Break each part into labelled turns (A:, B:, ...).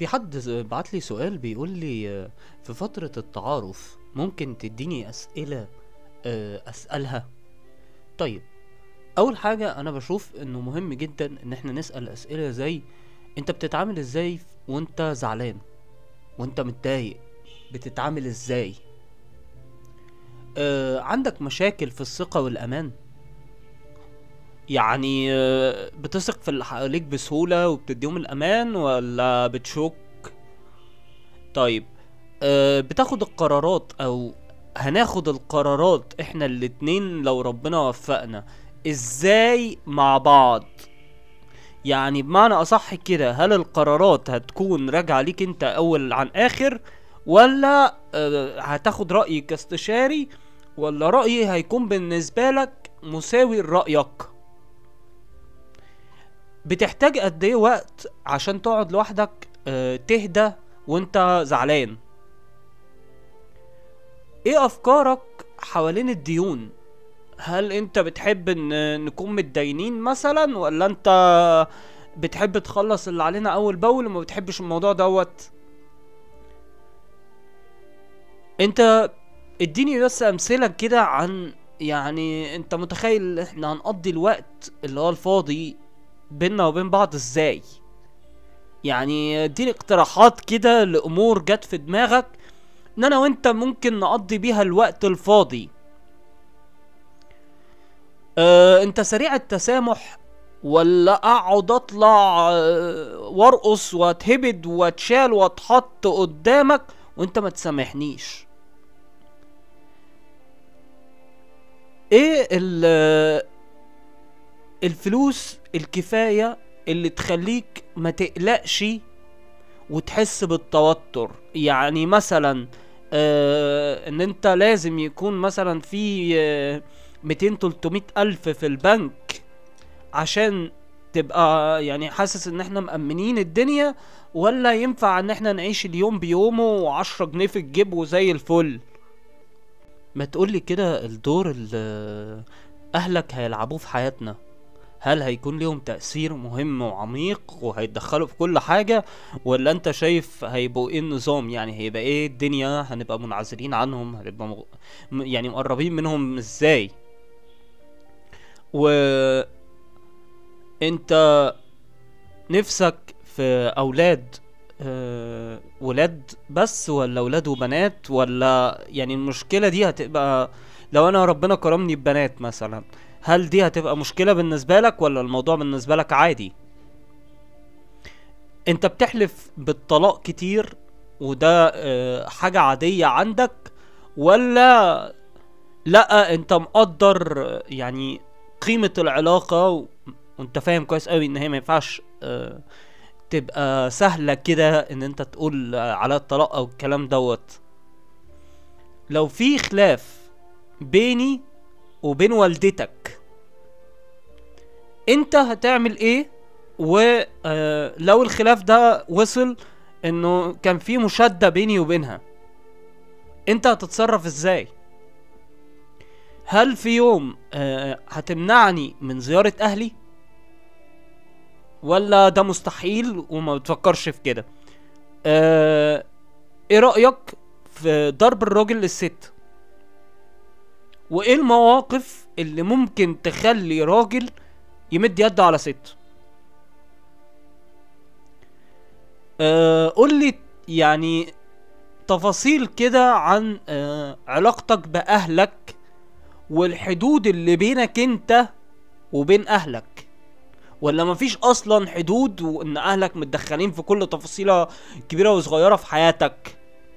A: في حد بعت لي سؤال بيقول لي آه، في فترة التعارف ممكن تديني أسئلة آه، أسألها طيب أول حاجة أنا بشوف إنه مهم جدا إن احنا نسأل أسئلة زي أنت بتتعامل إزاي وأنت زعلان وأنت متضايق بتتعامل إزاي آه، عندك مشاكل في الثقة والأمان يعني آه، بتثق في اللي حواليك بسهولة وبتديهم الأمان ولا بتشك طيب آه، بتاخد القرارات أو هناخد القرارات احنا الاتنين لو ربنا وفقنا ازاي مع بعض يعني بمعنى اصح كده هل القرارات هتكون راجعة ليك انت اول عن اخر ولا آه، هتاخد رأيي كاستشاري ولا رأيي هيكون بالنسبة لك مساوي لرأيك بتحتاج قد ايه وقت عشان تقعد لوحدك آه، تهدى وانت زعلان ايه افكارك حوالين الديون هل انت بتحب ان نكون متدينين مثلا ولا انت بتحب تخلص اللي علينا اول باول وما بتحبش الموضوع دوت انت اديني بس امثله كده عن يعني انت متخيل احنا هنقضي الوقت اللي هو الفاضي بينا وبين بعض ازاي يعني اديني اقتراحات كده لامور جت في دماغك ان انا وانت ممكن نقضي بيها الوقت الفاضي اه انت سريع التسامح ولا اقعد اطلع آه، وارقص واتهبد واتشال واتحط قدامك وانت ما تسامحنيش ايه ال الفلوس الكفاية اللي تخليك ما تقلقش وتحس بالتوتر يعني مثلا آه ان انت لازم يكون مثلا في آه 200 300 الف في البنك عشان تبقى يعني حاسس ان احنا مأمنين الدنيا ولا ينفع ان احنا نعيش اليوم بيومه وعشرة جنيه في الجيب وزي الفل ما تقولي كده الدور اللي اهلك هيلعبوه في حياتنا هل هيكون ليهم تأثير مهم وعميق وهيتدخلوا في كل حاجة ولا انت شايف هيبقوا ايه النظام يعني هيبقى ايه الدنيا هنبقى منعزلين عنهم هنبقى مغ... م- يعني مقربين منهم ازاي و انت نفسك في اولاد آه، ولاد بس ولا ولاد وبنات ولا يعني المشكلة دي هتبقى لو انا ربنا كرمني ببنات مثلا هل دي هتبقى مشكلة بالنسبة لك ولا الموضوع بالنسبة لك عادي انت بتحلف بالطلاق كتير وده آه، حاجة عادية عندك ولا لا انت مقدر آه، يعني قيمة العلاقة و... وانت فاهم كويس قوي ان هي ما ينفعش آه، تبقى سهلة كده ان انت تقول آه، على الطلاق او الكلام دوت لو في خلاف بيني وبين والدتك انت هتعمل ايه ولو الخلاف ده وصل انه كان في مشادة بيني وبينها انت هتتصرف ازاي هل في يوم آه، هتمنعني من زيارة اهلي ولا ده مستحيل وما بتفكرش في كده آه، ايه رأيك في ضرب الراجل للست وايه المواقف اللي ممكن تخلي راجل يمد يده على ست آه قول لي يعني تفاصيل كده عن آه علاقتك بأهلك والحدود اللي بينك انت وبين اهلك ولا مفيش اصلا حدود وان اهلك متدخلين في كل تفاصيلة كبيرة وصغيرة في حياتك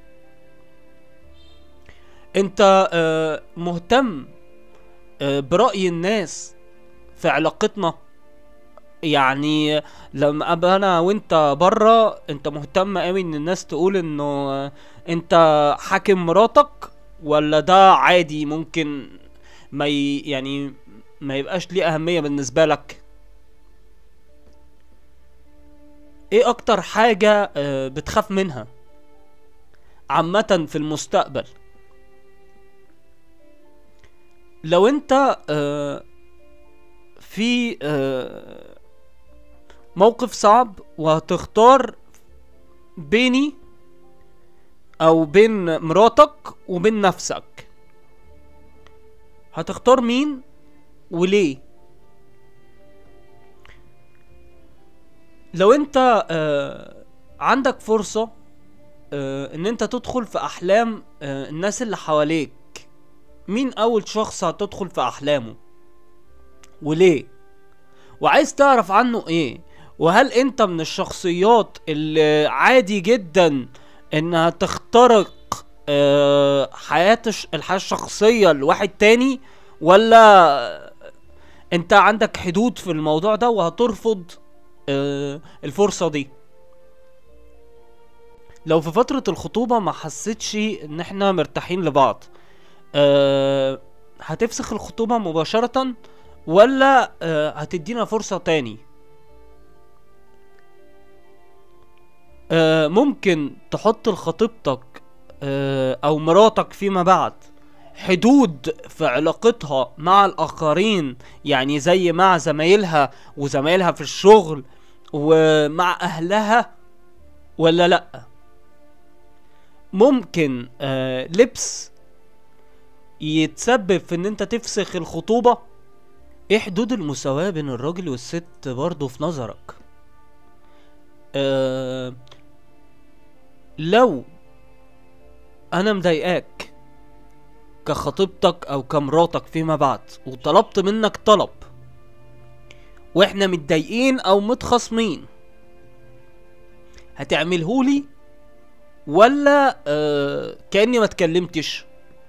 A: انت آه مهتم آه برأي الناس في علاقتنا يعني لما ابقى انا وانت بره انت مهتم قوي ان الناس تقول انه آه، انت حاكم مراتك ولا ده عادي ممكن ما ي... يعني ما يبقاش ليه اهمية بالنسبة لك ايه اكتر حاجة آه، بتخاف منها عامة في المستقبل لو انت آه، في آه، موقف صعب وهتختار بيني او بين مراتك وبين نفسك هتختار مين وليه لو انت آه عندك فرصة آه ان انت تدخل في احلام آه الناس اللي حواليك مين اول شخص هتدخل في احلامه وليه وعايز تعرف عنه ايه وهل انت من الشخصيات اللي عادي جدا انها تخترق آه حياة الش- الحياة الشخصية لواحد تاني ولا انت عندك حدود في الموضوع ده وهترفض آه الفرصة دي لو في فترة الخطوبة ما حسيتش ان احنا مرتاحين لبعض آه هتفسخ الخطوبة مباشرة ولا آه هتدينا فرصة تاني آه ممكن تحط لخطيبتك آه او مراتك فيما بعد حدود في علاقتها مع الاخرين يعني زي مع زمايلها وزمايلها في الشغل ومع اهلها ولا لا ممكن آه لبس يتسبب في ان انت تفسخ الخطوبة ايه حدود المساواة بين الراجل والست برضه في نظرك آه لو انا مضايقاك كخطيبتك او كمراتك فيما بعد وطلبت منك طلب واحنا متضايقين او متخاصمين هتعملهولي ولا آه كاني ما اتكلمتش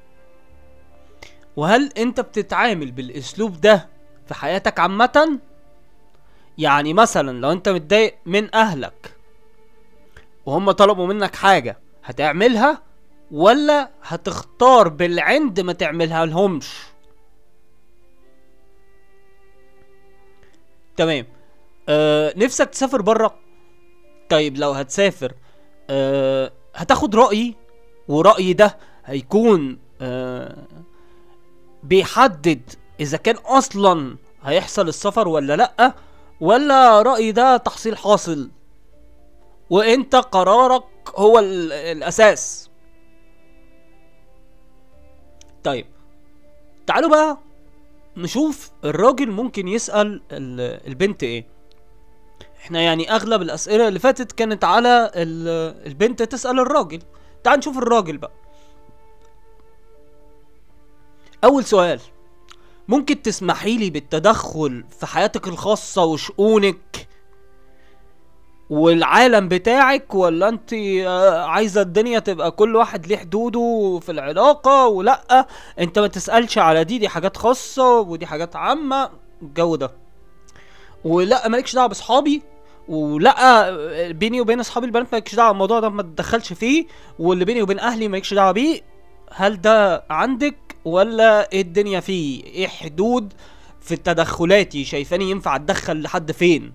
A: وهل انت بتتعامل بالاسلوب ده في حياتك عامة يعني مثلا لو انت متضايق من اهلك وهم طلبوا منك حاجة هتعملها ولا هتختار بالعند ما تعملها لهمش تمام آه نفسك تسافر برا طيب لو هتسافر آه هتاخد رأيي ورأيي ده هيكون آه بيحدد اذا كان اصلا هيحصل السفر ولا لا ولا رأيي ده تحصيل حاصل وانت قرارك هو ال- الاساس طيب تعالوا بقى نشوف الراجل ممكن يسأل ال- البنت ايه احنا يعني اغلب الاسئلة اللي فاتت كانت على ال- البنت تسأل الراجل تعال نشوف الراجل بقى اول سؤال ممكن تسمحي لي بالتدخل في حياتك الخاصة وشؤونك والعالم بتاعك ولا انت آه، عايزة الدنيا تبقى كل واحد ليه حدوده في العلاقة ولا انت ما تسألش على دي دي حاجات خاصة ودي حاجات عامة الجو ده ولا مالكش دعوة بصحابي ولا آه، بيني وبين اصحابي البنات مالكش دعوة الموضوع ده ما تدخلش فيه واللي بيني وبين اهلي مالكش دعوة بيه هل ده عندك ولا ايه الدنيا فيه ايه حدود في تدخلاتي شايفاني ينفع اتدخل لحد فين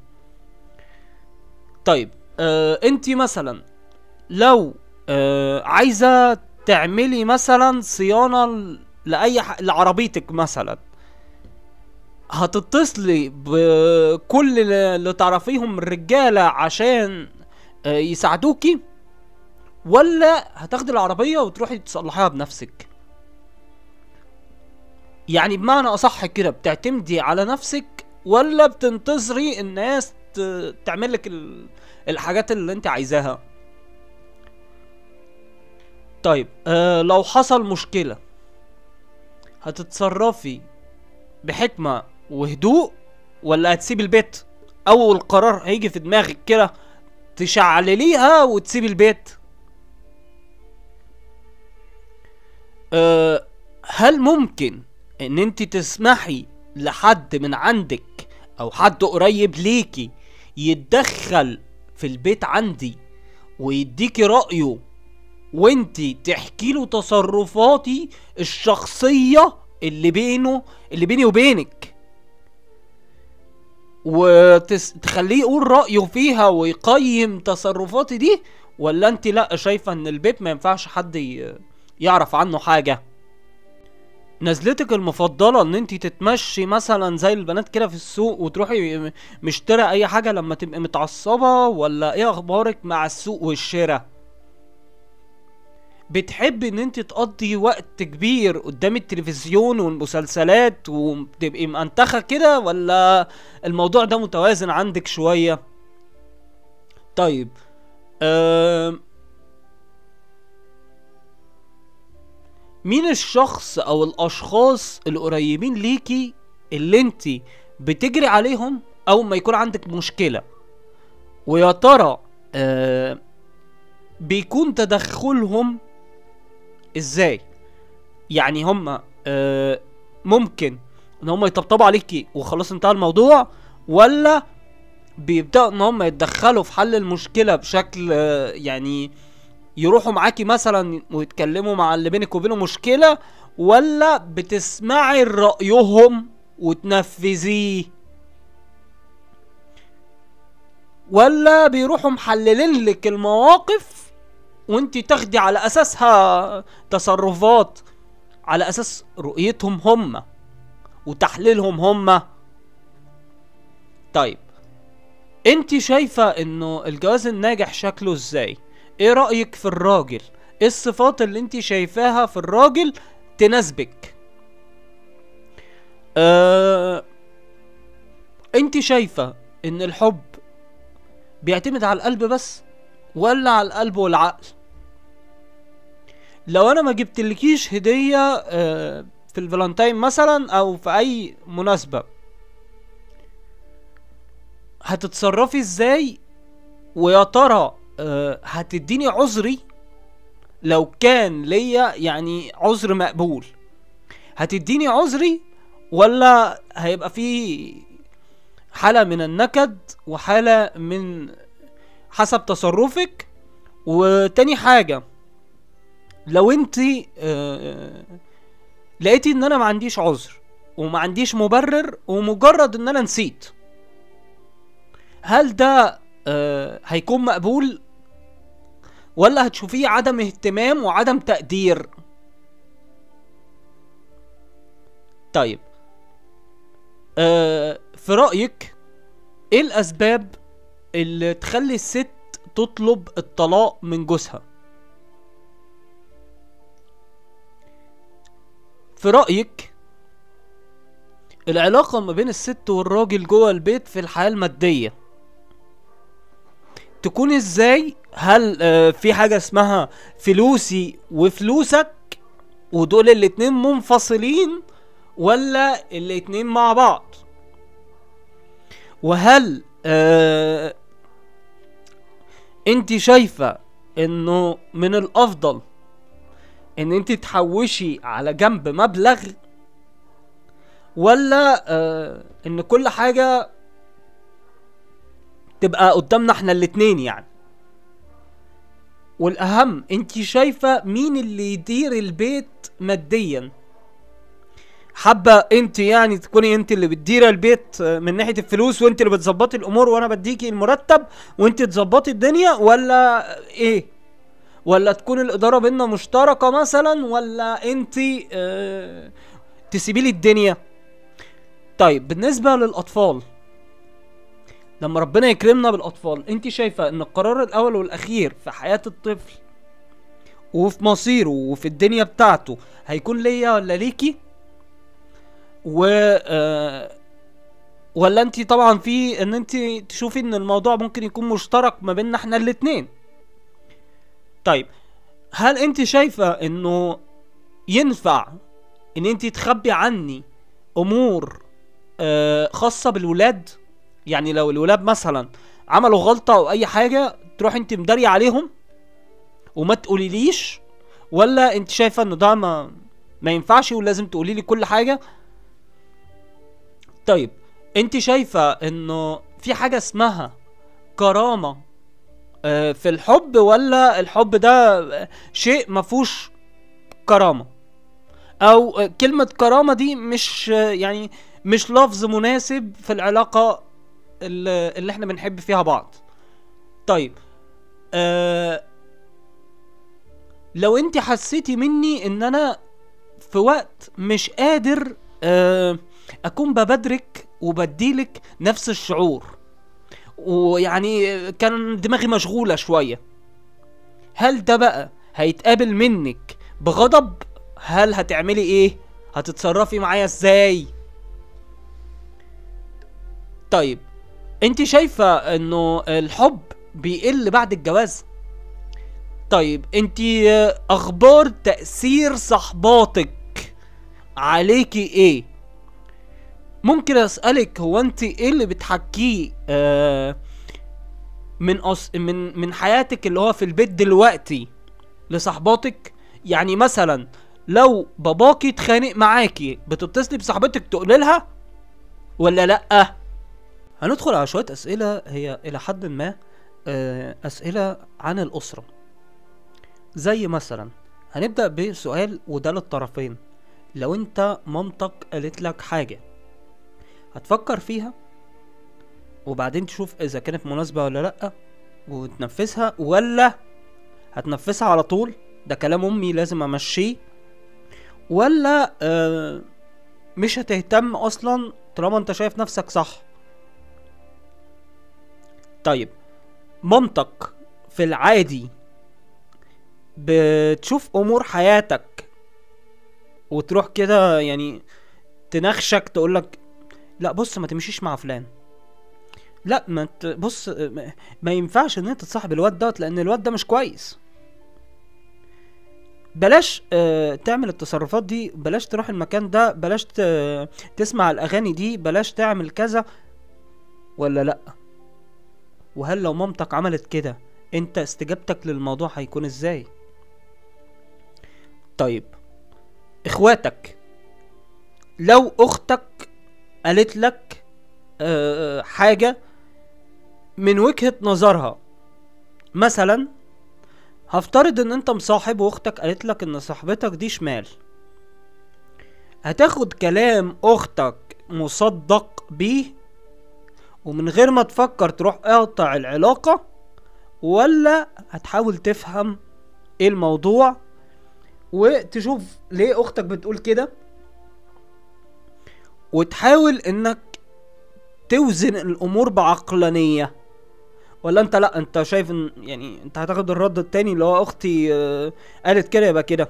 A: طيب آه انتي مثلا لو آه عايزه تعملي مثلا صيانه ل- لاي ح... لعربيتك مثلا هتتصلي بكل اللي اللي تعرفيهم من الرجاله عشان آه يساعدوكي ولا هتاخدي العربيه وتروحي تصلحيها بنفسك يعني بمعنى اصح كده بتعتمدي على نفسك ولا بتنتظري الناس ت- تعمل لك ال- الحاجات اللي انت عايزاها طيب آه لو حصل مشكلة هتتصرفي بحكمة وهدوء ولا هتسيبي البيت اول قرار هيجي في دماغك كده تشعلليها وتسيبي البيت أه هل ممكن ان انت تسمحي لحد من عندك او حد قريب ليكي يتدخل في البيت عندي ويديكي رأيه وانتي تحكي له تصرفاتي الشخصية اللي بينه اللي بيني وبينك وتخليه يقول رأيه فيها ويقيم تصرفاتي دي ولا انت لا شايفة ان البيت ما ينفعش حد ي- يعرف عنه حاجة نزلتك المفضلة ان انت تتمشي مثلا زي البنات كده في السوق وتروحي م- مشتري اي حاجة لما تبقي متعصبة ولا ايه اخبارك مع السوق والشراء بتحبي ان انت تقضي وقت كبير قدام التلفزيون والمسلسلات وتبقي منتخة كده ولا الموضوع ده متوازن عندك شوية طيب أم مين الشخص او الاشخاص القريبين ليكي اللي انت بتجري عليهم اول ما يكون عندك مشكلة ويا ترى آه بيكون تدخلهم ازاي يعني هم آه ممكن ان هم يطبطبوا عليكي وخلاص انتهى الموضوع ولا بيبداوا ان هم يتدخلوا في حل المشكله بشكل آه يعني يروحوا معاكي مثلا ويتكلموا مع اللي بينك وبينه مشكله ولا بتسمعي رايهم وتنفذيه ولا بيروحوا محللين لك المواقف وانت تاخدي على اساسها تصرفات على اساس رؤيتهم هم وتحليلهم هم طيب انت شايفة انه الجواز الناجح شكله ازاي ايه رأيك في الراجل ايه الصفات اللي انت شايفاها في الراجل تناسبك آه انت شايفة ان الحب بيعتمد على القلب بس ولا على القلب والعقل لو انا ما جبتلكيش هدية آه في الفالنتاين مثلا او في اي مناسبة هتتصرفي ازاي ويا ترى آه هتديني عذري لو كان ليا يعني عذر مقبول هتديني عذري ولا هيبقى في حالة من النكد وحالة من حسب تصرفك وتاني حاجة لو انت آه لقيتي ان انا ما عنديش عذر وما عنديش مبرر ومجرد ان انا نسيت هل ده آه هيكون مقبول ولا هتشوفيه عدم اهتمام وعدم تقدير طيب آه في رأيك ايه الاسباب اللي تخلي الست تطلب الطلاق من جوزها في رأيك العلاقة ما بين الست والراجل جوه البيت في الحياة المادية تكون ازاي هل آه في حاجة اسمها فلوسي وفلوسك ودول الاتنين منفصلين ولا الاتنين مع بعض وهل آه انت شايفة انه من الافضل ان انت تحوشي على جنب مبلغ ولا آه ان كل حاجة تبقى قدامنا احنا الاتنين يعني والاهم انت شايفة مين اللي يدير البيت ماديا حابة انت يعني تكوني انت اللي بتدير البيت من ناحية الفلوس وانت اللي بتظبطي الامور وانا بديكي المرتب وانت تظبطي الدنيا ولا ايه ولا تكون الادارة بينا مشتركة مثلا ولا انت اه تسيبي لي الدنيا طيب بالنسبة للاطفال لما ربنا يكرمنا بالاطفال انت شايفة ان القرار الاول والاخير في حياة الطفل وفي مصيره وفي الدنيا بتاعته هيكون ليا ولا ليكي و آه ولا انت طبعا في ان انت تشوفي ان الموضوع ممكن يكون مشترك ما بيننا احنا الاتنين طيب هل انت شايفة انه ينفع ان انت تخبي عني امور آه خاصة بالولاد يعني لو الولاد مثلا عملوا غلطة او اي حاجة تروح انت مدارية عليهم وما تقوليليش ولا انت شايفة انه ده ما ما ينفعش ولازم تقولي لي كل حاجة طيب انت شايفة انه في حاجة اسمها كرامة آه في الحب ولا الحب ده شيء مفهوش كرامة او كلمة كرامة دي مش يعني مش لفظ مناسب في العلاقة اللي, اللي احنا بنحب فيها بعض طيب آه لو انت حسيتي مني ان انا في وقت مش قادر آه اكون ببدرك وبديلك نفس الشعور ويعني كان دماغي مشغولة شوية هل ده بقى هيتقابل منك بغضب هل هتعملي ايه هتتصرفي معايا ازاي طيب انت شايفة انه الحب بيقل بعد الجواز طيب انت اخبار تأثير صحباتك عليكي ايه ممكن اسألك هو انت ايه اللي بتحكيه آه من أص... من من حياتك اللي هو في البيت دلوقتي لصحباتك يعني مثلا لو باباكي اتخانق معاكي بتتصلي بصاحبتك تقولي لها ولا لا هندخل على شويه اسئله هي الى حد ما آه، اسئله عن الاسره زي مثلا هنبدا بسؤال وده للطرفين لو انت مامتك قالت لك حاجه هتفكر فيها وبعدين تشوف اذا كانت مناسبه ولا لا وتنفذها ولا هتنفذها على طول ده كلام امي لازم امشيه ولا آه مش هتهتم اصلا طالما انت شايف نفسك صح طيب مامتك في العادي بتشوف امور حياتك وتروح كده يعني تنخشك تقولك لا بص ما تمشيش مع فلان لا ما ت- بص ما- ما ينفعش ان انت تصاحب الواد دوت لان الواد ده مش كويس بلاش آه تعمل التصرفات دي بلاش تروح المكان ده بلاش ت- تسمع الاغاني دي بلاش تعمل كذا ولا لا وهل لو مامتك عملت كده انت استجابتك للموضوع هيكون ازاي طيب اخواتك لو اختك قالت لك آه، حاجة من وجهة نظرها مثلا هفترض ان انت مصاحب واختك قالت لك ان صاحبتك دي شمال هتاخد كلام اختك مصدق بيه ومن غير ما تفكر تروح اقطع العلاقة ولا هتحاول تفهم ايه الموضوع وتشوف ليه اختك بتقول كده وتحاول انك توزن الامور بعقلانيه ولا انت لا انت شايف ان يعني انت هتاخد الرد التاني اللي هو اختي آه، قالت كده يبقى كده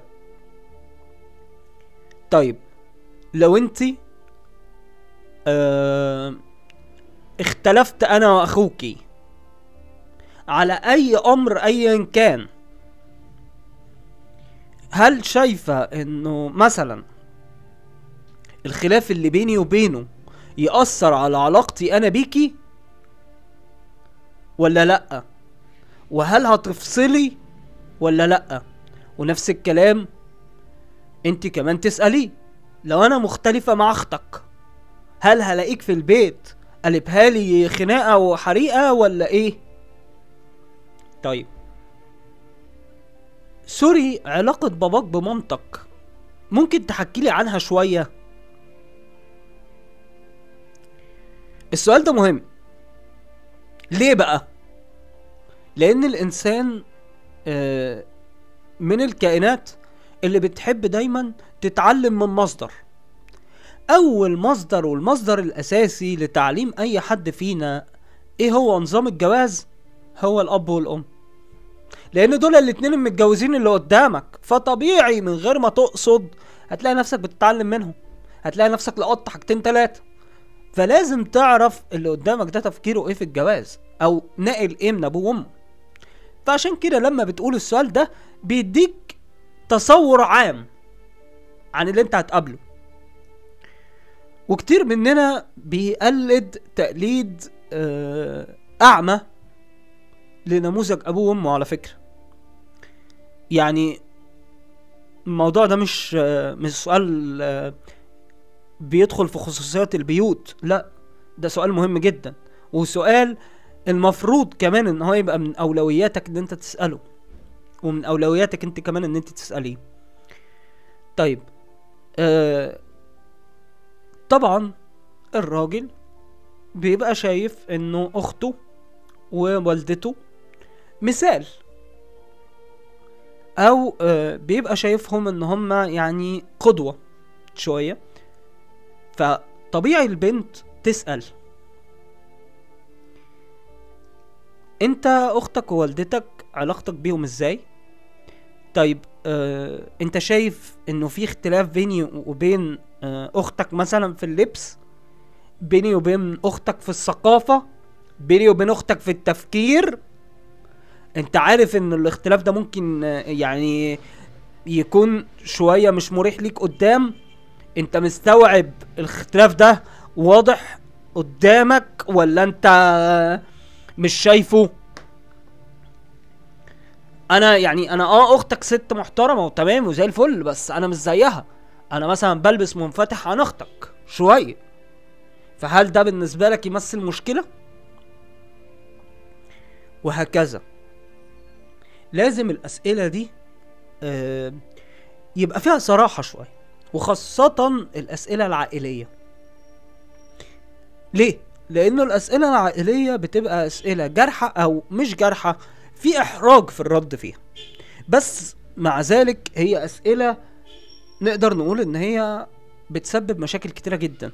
A: طيب لو انت آه اختلفت انا واخوكي على اي امر ايا كان هل شايفه انه مثلا الخلاف اللي بيني وبينه يأثر على علاقتي أنا بيكي ولا لأ وهل هتفصلي ولا لأ ونفس الكلام انت كمان تسألي لو أنا مختلفة مع أختك هل هلاقيك في البيت قلبها لي خناقة وحريقة ولا إيه طيب سوري علاقة باباك بمامتك ممكن تحكي لي عنها شوية السؤال ده مهم ليه بقى لان الانسان آه، من الكائنات اللي بتحب دايما تتعلم من مصدر اول مصدر والمصدر الاساسي لتعليم اي حد فينا ايه هو نظام الجواز هو الاب والام لان دول الاتنين المتجوزين اللي قدامك فطبيعي من غير ما تقصد هتلاقي نفسك بتتعلم منهم هتلاقي نفسك لقطت حاجتين تلاتة فلازم تعرف اللي قدامك ده تفكيره ايه في الجواز او ناقل ايه من ابوه وامه فعشان كده لما بتقول السؤال ده بيديك تصور عام عن اللي انت هتقابله وكتير مننا بيقلد تقليد آه، اعمى لنموذج ابوه وامه على فكره يعني الموضوع ده مش آه، مش سؤال آه، بيدخل في خصوصيات البيوت لا ده سؤال مهم جدا وسؤال المفروض كمان ان هو يبقى من اولوياتك ان انت تساله ومن اولوياتك انت كمان ان انت تساليه طيب آه طبعا الراجل بيبقى شايف انه اخته ووالدته مثال او آه بيبقى شايفهم ان هم يعني قدوة شوية فطبيعي البنت تسأل انت اختك ووالدتك علاقتك بيهم ازاي طيب آه انت شايف انه في اختلاف بيني وبين آه اختك مثلا في اللبس بيني وبين اختك في الثقافة بيني وبين اختك في التفكير انت عارف ان الاختلاف ده ممكن آه، يعني يكون شوية مش مريح ليك قدام انت مستوعب الاختلاف ده واضح قدامك ولا انت مش شايفه انا يعني انا اه اختك ست محترمه وتمام وزي الفل بس انا مش زيها انا مثلا بلبس منفتح عن اختك شويه فهل ده بالنسبه لك يمثل مشكله وهكذا لازم الاسئله دي آه يبقى فيها صراحه شويه وخاصه الاسئله العائليه ليه لانه الاسئله العائليه بتبقى اسئله جارحه او مش جارحه في احراج في الرد فيها بس مع ذلك هي اسئله نقدر نقول ان هي بتسبب مشاكل كتيره جدا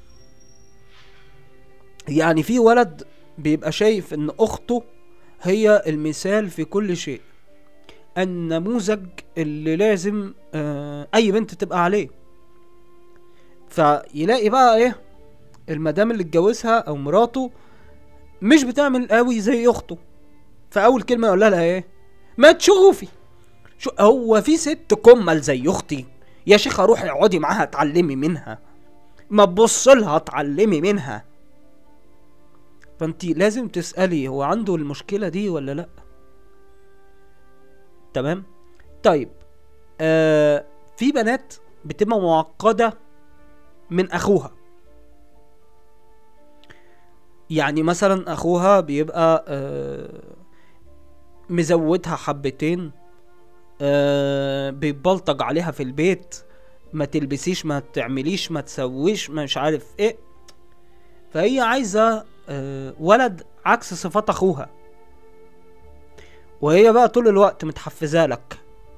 A: يعني في ولد بيبقى شايف ان اخته هي المثال في كل شيء النموذج اللي لازم آه اي بنت تبقى عليه فيلاقي بقى ايه المدام اللي اتجوزها او مراته مش بتعمل قوي زي اخته فاول كلمه يقول لها ايه ما تشوفي شو هو في ست كمل زي اختي يا شيخه روحي اقعدي معاها اتعلمي منها ما تبص لها اتعلمي منها فانت لازم تسالي هو عنده المشكله دي ولا لا تمام طيب آه في بنات بتبقى معقده من اخوها يعني مثلا اخوها بيبقى آه مزودها حبتين آه بيبلطج عليها في البيت ما تلبسيش ما تعمليش ما تسويش ما مش عارف ايه فهي عايزة آه ولد عكس صفات اخوها وهي بقى طول الوقت متحفزة لك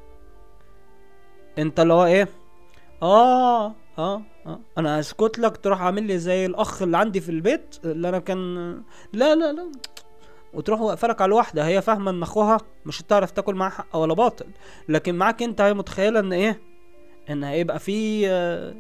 A: انت اللي هو ايه اه اه اه انا اسكت لك تروح عامل لي زي الاخ اللي عندي في البيت اللي انا كان لا لا لا وتروح واقفه لك على الواحده هي فاهمه ان اخوها مش هتعرف تاكل معاه حق ولا باطل لكن معاك انت هي متخيله ان ايه ان هيبقى في آه،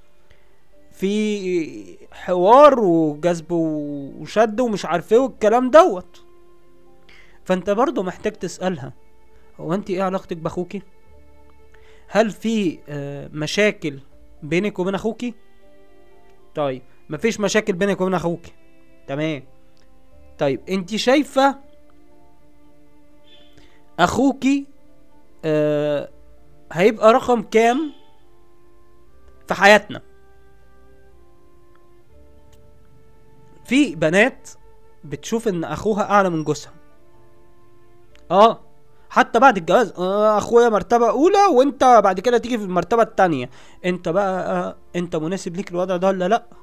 A: في حوار وجذب وشد ومش عارف ايه والكلام دوت فانت برضو محتاج تسالها هو انت ايه علاقتك باخوكي هل في آه، مشاكل بينك وبين اخوكي طيب مفيش مشاكل بينك وبين اخوكي تمام طيب انت شايفه اخوكي آه هيبقى رقم كام في حياتنا في بنات بتشوف ان اخوها اعلى من جوزها اه حتى بعد الجواز آه اخويا مرتبة اولى وانت بعد كده تيجي في المرتبة التانية انت بقى آه انت مناسب ليك الوضع ده ولا لا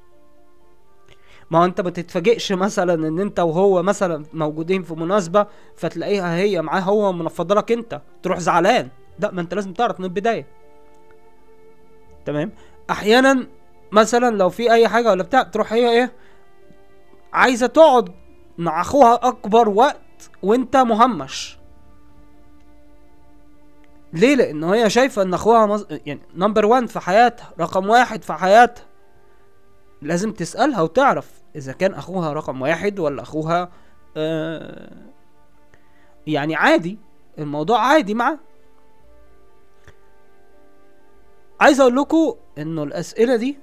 A: ما هو انت ما تتفاجئش مثلا ان انت وهو مثلا موجودين في مناسبة فتلاقيها هي معاه هو منفضة لك انت تروح زعلان لا ما انت لازم تعرف من البداية تمام احيانا مثلا لو في اي حاجة ولا بتاع تروح هي ايه عايزة تقعد مع اخوها اكبر وقت وانت مهمش ليه لان هي شايفه ان اخوها مز... يعني نمبر 1 في حياتها رقم واحد في حياتها لازم تسالها وتعرف اذا كان اخوها رقم واحد ولا اخوها آه يعني عادي الموضوع عادي معاه عايز اقول لكم انه الاسئله دي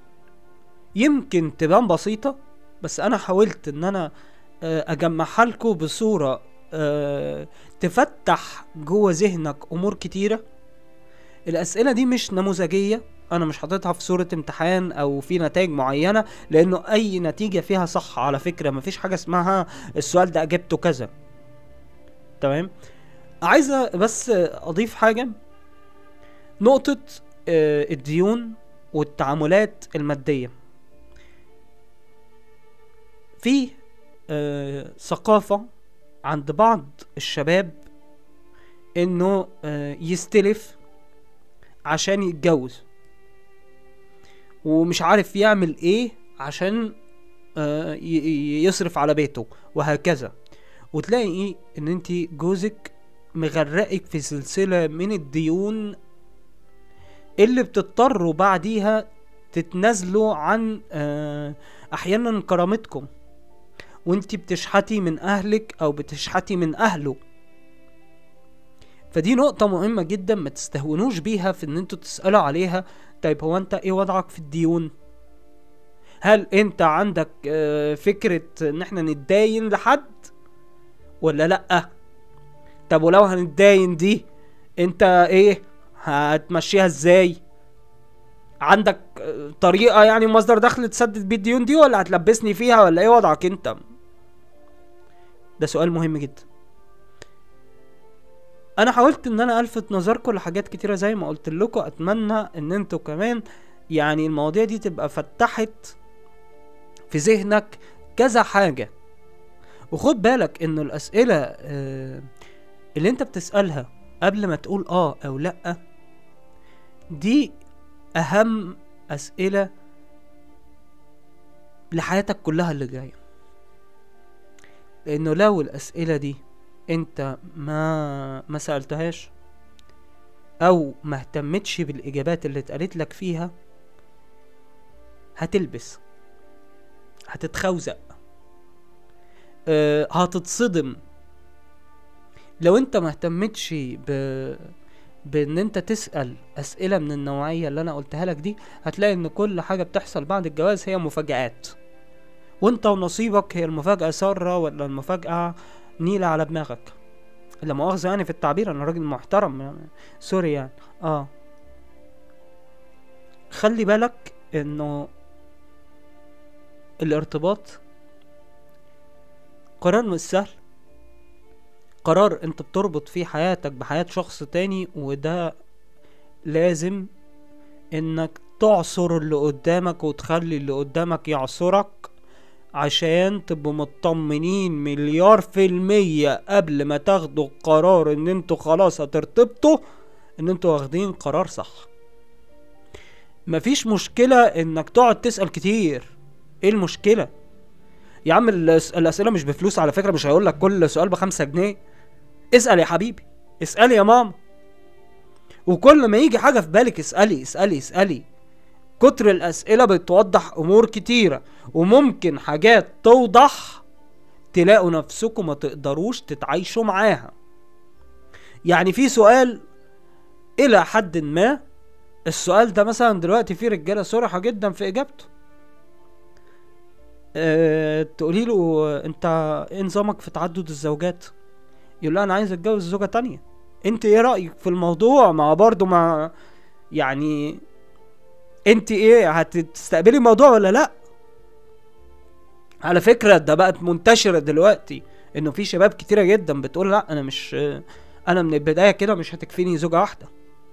A: يمكن تبان بسيطه بس انا حاولت ان انا آه، اجمعها لكم بصوره آه، تفتح جوه ذهنك امور كتيره الاسئله دي مش نموذجيه انا مش حاططها في صوره امتحان او في نتائج معينه لانه اي نتيجه فيها صح على فكره مفيش حاجه اسمها السؤال ده اجابته كذا تمام عايزه بس اضيف حاجه نقطه آه، الديون والتعاملات الماديه في آه، ثقافه عند بعض الشباب انه آه، يستلف عشان يتجوز ومش عارف يعمل ايه عشان آه، ي- ي- يصرف على بيته وهكذا وتلاقي ايه ان انت جوزك مغرقك في سلسلة من الديون اللي بتضطروا بعديها تتنازلوا عن آه، احيانا كرامتكم وانت بتشحتي من اهلك او بتشحتي من اهله فدي نقطة مهمة جدا ما تستهونوش بيها في ان انتوا تسألوا عليها طيب هو انت ايه وضعك في الديون هل انت عندك آه، فكرة ان احنا نتداين لحد ولا لأ طب ولو هنتداين دي انت ايه هتمشيها ازاي عندك آه، طريقة يعني مصدر دخل تسدد بيه الديون دي ولا هتلبسني فيها ولا ايه وضعك انت ده سؤال مهم جدا انا حاولت ان انا الفت نظركم لحاجات كتيره زي ما قلت لكم اتمنى ان انتوا كمان يعني المواضيع دي تبقى فتحت في ذهنك كذا حاجه وخد بالك انه الاسئله آه، اللي انت بتسالها قبل ما تقول اه او لا دي اهم اسئله لحياتك كلها اللي جايه لانه لو الاسئله دي انت ما ما سالتهاش او ما اهتمتش بالاجابات اللي اتقالت لك فيها هتلبس هتتخوزق أه هتتصدم لو انت ما اهتمتش ب بان انت تسال اسئله من النوعيه اللي انا قلتها لك دي هتلاقي ان كل حاجه بتحصل بعد الجواز هي مفاجآت وانت ونصيبك هي المفاجاه ساره ولا المفاجاه نيلة على دماغك لا مؤاخذة يعني في التعبير انا راجل محترم سوري يعني اه خلي بالك انه الارتباط قرار مش سهل قرار انت بتربط فيه حياتك بحياة شخص تاني وده لازم انك تعصر اللي قدامك وتخلي اللي قدامك يعصرك عشان تبقوا مطمنين مليار في المية قبل ما تاخدوا القرار ان انتوا خلاص هترتبطوا ان انتوا واخدين قرار صح مفيش مشكلة انك تقعد تسأل كتير ايه المشكلة يا عم الأس- الاسئلة مش بفلوس على فكرة مش هيقول لك كل سؤال بخمسة جنيه اسأل يا حبيبي اسألي يا ماما وكل ما يجي حاجة في بالك اسألي اسألي اسألي كتر الأسئلة بتوضح أمور كتيرة وممكن حاجات توضح تلاقوا نفسكم ما تقدروش تتعايشوا معاها يعني في سؤال إلى حد ما السؤال ده مثلا دلوقتي في رجالة صرحة جدا في إجابته أه تقولي له انت ايه نظامك في تعدد الزوجات يقول لها انا عايز اتجوز زوجة تانية انت ايه رأيك في الموضوع ما برضو ما يعني انت ايه هتستقبلي الموضوع ولا لا على فكرة ده بقت منتشرة دلوقتي انه في شباب كتيرة جدا بتقول لا انا مش انا من البداية كده مش هتكفيني زوجة واحدة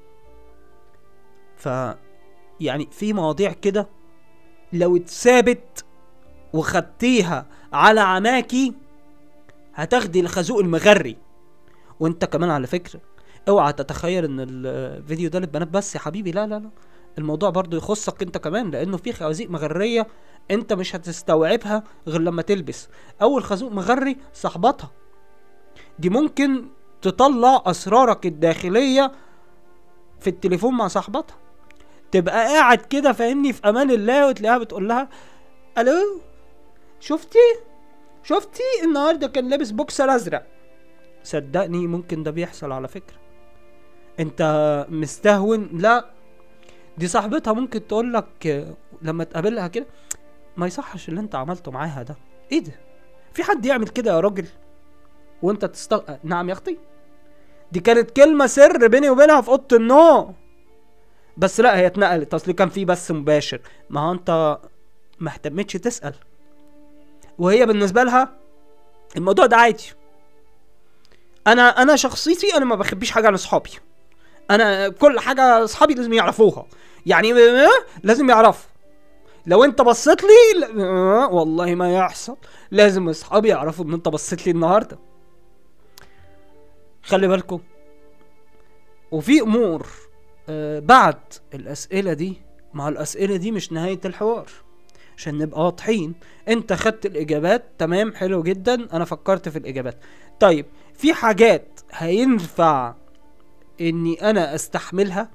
A: ف يعني في مواضيع كده لو اتثابت وخدتيها على عماكي هتاخدي الخازوق المغري وانت كمان على فكرة اوعى تتخيل ان الفيديو ده للبنات بس يا حبيبي لا لا لا الموضوع برضو يخصك انت كمان لانه في خوازيق مغرية انت مش هتستوعبها غير لما تلبس اول خازوق مغري صاحبتها دي ممكن تطلع اسرارك الداخلية في التليفون مع صاحبتها تبقى قاعد كده فاهمني في امان الله وتلاقيها بتقول لها الو شفتي شفتي النهارده كان لابس بوكسر ازرق صدقني ممكن ده بيحصل على فكرة انت مستهون لا دي صاحبتها ممكن تقول لك لما تقابلها كده ما يصحش اللي انت عملته معاها ده ايه ده في حد يعمل كده يا راجل وانت تستغ... نعم يا اختي دي كانت كلمة سر بيني وبينها في اوضة النوم بس لا هي اتنقلت اصل كان في بث مباشر ما هو انت ما اهتمتش تسأل وهي بالنسبة لها الموضوع ده عادي انا انا شخصيتي انا ما بخبيش حاجة عن اصحابي انا كل حاجة اصحابي لازم يعرفوها يعني لازم يعرفوا لو انت بصيت لي ل... والله ما يحصل لازم اصحابي يعرفوا ان انت بصيت لي النهارده خلي بالكم وفي امور آه بعد الاسئله دي مع الاسئله دي مش نهايه الحوار عشان نبقى واضحين انت خدت الاجابات تمام حلو جدا انا فكرت في الاجابات طيب في حاجات هينفع اني انا استحملها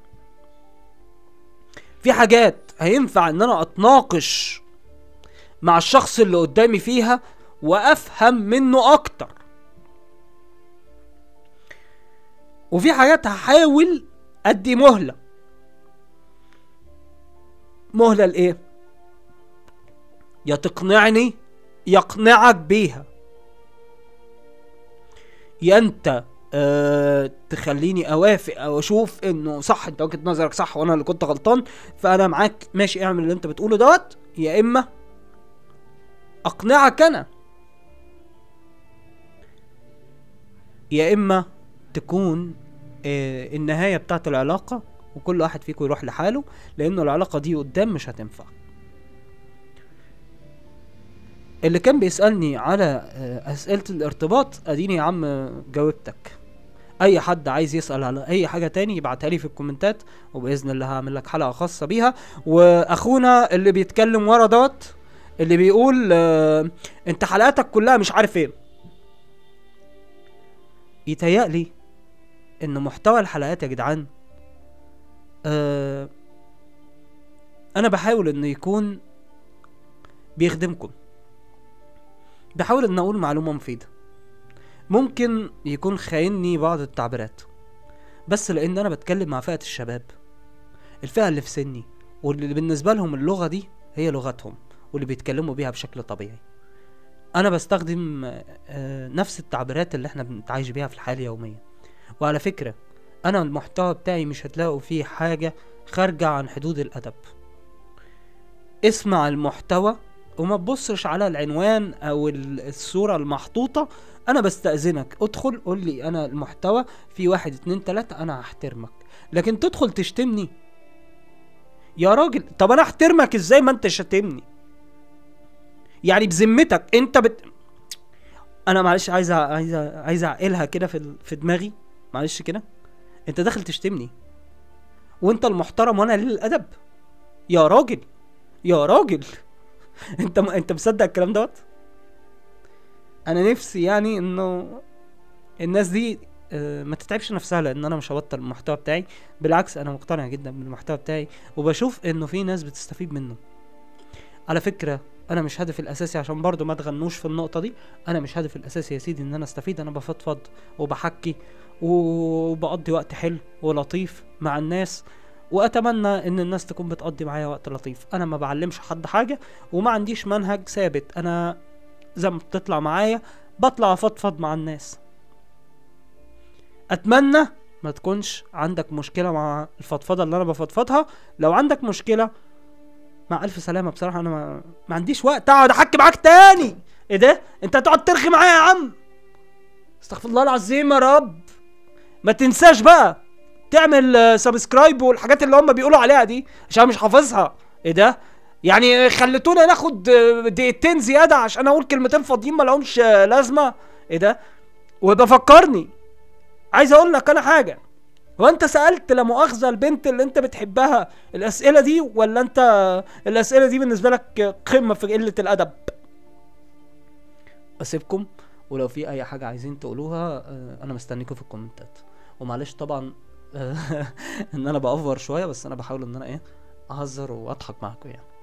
A: في حاجات هينفع ان انا اتناقش مع الشخص اللي قدامي فيها وافهم منه اكتر وفي حاجات هحاول ادي مهله مهله لايه يا تقنعني يقنعك بيها يا انت أه تخليني اوافق او اشوف انه صح انت وجهه نظرك صح وانا اللي كنت غلطان فانا معاك ماشي اعمل اللي انت بتقوله دوت يا اما اقنعك انا يا اما تكون آه النهايه بتاعت العلاقه وكل واحد فيكم يروح لحاله لانه العلاقه دي قدام مش هتنفع اللي كان بيسالني على آه اسئله الارتباط اديني يا عم جاوبتك اي حد عايز يسال على اي حاجه تاني يبعتها لي في الكومنتات وباذن الله هعمل لك حلقه خاصه بيها واخونا اللي بيتكلم ورا دوت اللي بيقول آه انت حلقاتك كلها مش عارف ايه يتهيألي ان محتوى الحلقات يا جدعان آه انا بحاول انه يكون بيخدمكم بحاول ان اقول معلومه مفيده ممكن يكون خايني بعض التعبيرات بس لان انا بتكلم مع فئه الشباب الفئه اللي في سني واللي بالنسبه لهم اللغه دي هي لغتهم واللي بيتكلموا بيها بشكل طبيعي انا بستخدم آه نفس التعبيرات اللي احنا بنتعايش بيها في الحياه اليوميه وعلى فكره انا المحتوى بتاعي مش هتلاقوا فيه حاجه خارجه عن حدود الادب اسمع المحتوى وما تبصش على العنوان او الصوره المحطوطه انا بستأذنك ادخل قول لي انا المحتوى في واحد اتنين تلاتة انا هحترمك لكن تدخل تشتمني يا راجل طب انا احترمك ازاي ما انت شاتمني يعني بذمتك انت بت انا معلش عايز عايز عايز اعقلها كده في في دماغي معلش كده انت داخل تشتمني وانت المحترم وانا قليل الادب يا راجل يا راجل انت م... انت مصدق الكلام دوت انا نفسي يعني انه الناس دي اه ما تتعبش نفسها لان انا مش هبطل المحتوى بتاعي بالعكس انا مقتنع جدا بالمحتوى بتاعي وبشوف انه في ناس بتستفيد منه على فكره انا مش هدفي الاساسي عشان برضو ما تغنوش في النقطه دي انا مش هدفي الاساسي يا سيدي ان انا استفيد انا بفضفض وبحكي وبقضي وقت حلو ولطيف مع الناس واتمنى ان الناس تكون بتقضي معايا وقت لطيف انا ما بعلمش حد حاجه وما عنديش منهج ثابت انا زي ما بتطلع معايا بطلع افضفض مع الناس اتمنى ما تكونش عندك مشكله مع الفضفضه اللي انا بفضفضها لو عندك مشكله مع الف سلامه بصراحه انا ما, ما عنديش وقت اقعد احكي معاك تاني ايه ده انت هتقعد ترخي معايا يا عم استغفر الله العظيم يا رب ما تنساش بقى تعمل سبسكرايب والحاجات اللي هم بيقولوا عليها دي عشان مش حافظها ايه ده يعني خلتونا ناخد دقيقتين زياده عشان اقول كلمتين فاضيين ما لهمش لازمه ايه ده وبفكرني عايز اقول لك انا حاجه هو انت سالت لا مؤاخذه البنت اللي انت بتحبها الاسئله دي ولا انت الاسئله دي بالنسبه لك قمه في قله الادب اسيبكم ولو في اي حاجه عايزين تقولوها انا مستنيكم في الكومنتات ومعلش طبعا ان انا بأفور شويه بس انا بحاول ان انا ايه اهزر واضحك معاكم يعني